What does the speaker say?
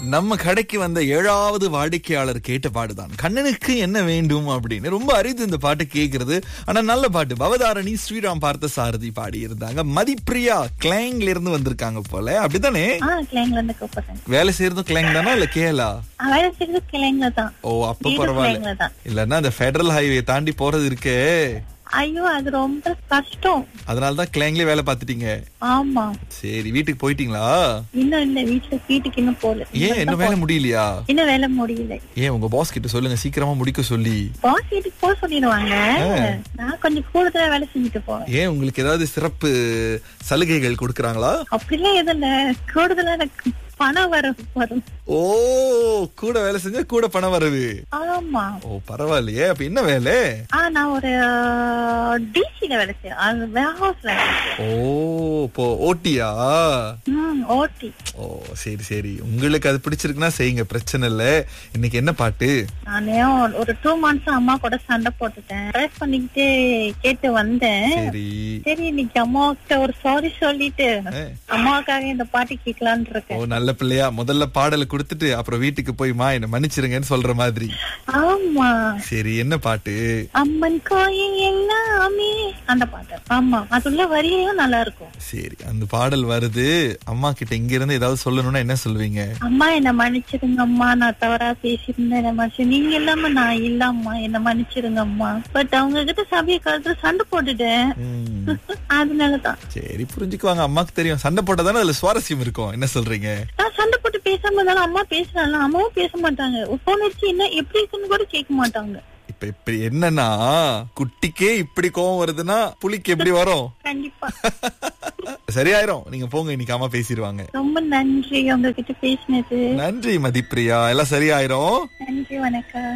நம்ம கடைக்கு வந்த ஏழாவது வாடிக்கையாளர் கேட்ட பாடுதான் கண்ணனுக்கு என்ன வேண்டும் அப்படின்னு ரொம்ப அரிது இந்த பாட்டு கேக்குறது ஆனா நல்ல பாட்டு பவதாரணி ஸ்ரீராம் பார்த்த சாரதி பாடி இருந்தாங்க மதிப்பிரியா கிளாங்ல இருந்து வந்திருக்காங்க போல அப்படித்தானே ஆ கிளைங்ல இருந்து கூப்பிடுறேன் வேலை செய்யறதும் கிளாங் தானா இல்ல கேலா ஆ, வேலை செய்யறது கிளைங்ல தான் ஓ அப்ப வீடு பரவாயில்ல கிளைங்ல தான் இல்லன்னா அந்த ஃபெடரல் ஹைவே தாண்டி போறது இருக்கே ஐயோ அது ரொம்ப கஷ்டம் அதனாலதான் கிளாங்லயே வேலை பார்த்துட்டீங்க ஆமா சரி வீட்டுக்கு போயிட்டீங்களா இன்னும் இல்ல வீட்டுல வீட்டுக்கு இன்னும் போல ஏன் இன்னும் வேலை முடியலையா இன்னும் வேலை முடியல ஏன் உங்க பாஸ் கிட்ட சொல்லுங்க சீக்கிரமா முடிக்க சொல்லி பாஸ் வீட்டுக்கு போக சொல்லிடுவாங்க நான் கொஞ்சம் கூடுதலா வேலை செஞ்சுட்டு போவேன் ஏன் உங்களுக்கு ஏதாவது சிறப்பு சலுகைகள் கொடுக்கறாங்களா அப்படிலாம் எதுவும் இல்ல கூடுதலா எனக்கு பணம் வர வரும் ஓ கூட வேலை செஞ்சா கூட பணம் வருது ஆமா ஓ பரவாயில்லையே அப்ப என்ன வேலை ஆ நான் ஒரு டிசில வேலை செய்யறேன் அது வேர்ஹவுஸ்ல வேலை செய்யறேன் ஓ இப்போ ஓட்டியா ம் ஓட்டி ஓ சரி சரி உங்களுக்கு அது பிடிச்சிருக்குன்னா செய்யுங்க பிரச்சனை இல்ல இன்னைக்கு என்ன பாட்டு நானே ஒரு- ஒரு டூ மந்த்ஸ் அம்மா கூட சண்டை போட்டுட்டேன் ட்ரை பண்ணிக்கிட்டு கேட்டு வந்தேன் சரி சரி இன்னைக்கு அம்மாவுக்கு ஒரு சாரி சொல்லிட்டு ஆ. அம்மாவுக்காக இந்த பாட்டு கேட்கலான்னு ஓ இருக்கேன் நல்ல பிள்ளையா முதல்ல பாடலை கொடுத்துட்டு அப்புறம் வீட்டுக்கு போய்மா என்ன மன்னிச்சிருங்கன்னு சொல்ற மாதிரி ஆமா சரி என்ன பாட்டு அம்மன் கோயில் எல்லாமே அந்த பாட்டு ஆமா அதுள்ள வரியும் நல்லா இருக்கும் சரி அந்த பாடல் வருது அம்மா கிட்ட இங்க இருந்து ஏதாவது சொல்லணும்னா என்ன சொல்லுவீங்க அம்மா என்ன மன்னிச்சிருங்க அம்மா நான் தவறா பேசியிருந்தேன் என்ன மனுஷன் நீங்க இல்லாம நான் இல்லம்மா என்ன மன்னிச்சிருங்க அம்மா பட் அவங்க கிட்ட சபைய காலத்துல சண்டை போட்டுட்டேன் ம், அதனாலதான் சரி புரிஞ்சுக்குவாங்க அம்மாக்கு தெரியும் சண்டை போட்டதானே அதுல சுவாரஸ்யம் இருக்கும் என்ன சொல்றீங்க நான் சண்டை போட்டு பேசாம இருந்தாலும் அம்மா பேசுறாங்க அம்மாவும் பேச மாட்டாங்க போன் அடிச்சு என்ன எப்படி இருக்குன்னு கூட கேட்க மாட்டாங்க இப்ப இப்படி என்னன்னா குட்டிக்கே இப்படி கோவம் வருதுன்னா புலிக்கு எப்படி வரும் கண்டிப்பா சரியாயிரும் நீங்க போங்க இன்னைக்கு அம்மா பேசிடுவாங்க ரொம்ப நன்றி உங்ககிட்ட பேசினது நன்றி மதிப்பிரியா எல்லாம் சரியாயிரும் நன்றி வணக்கம்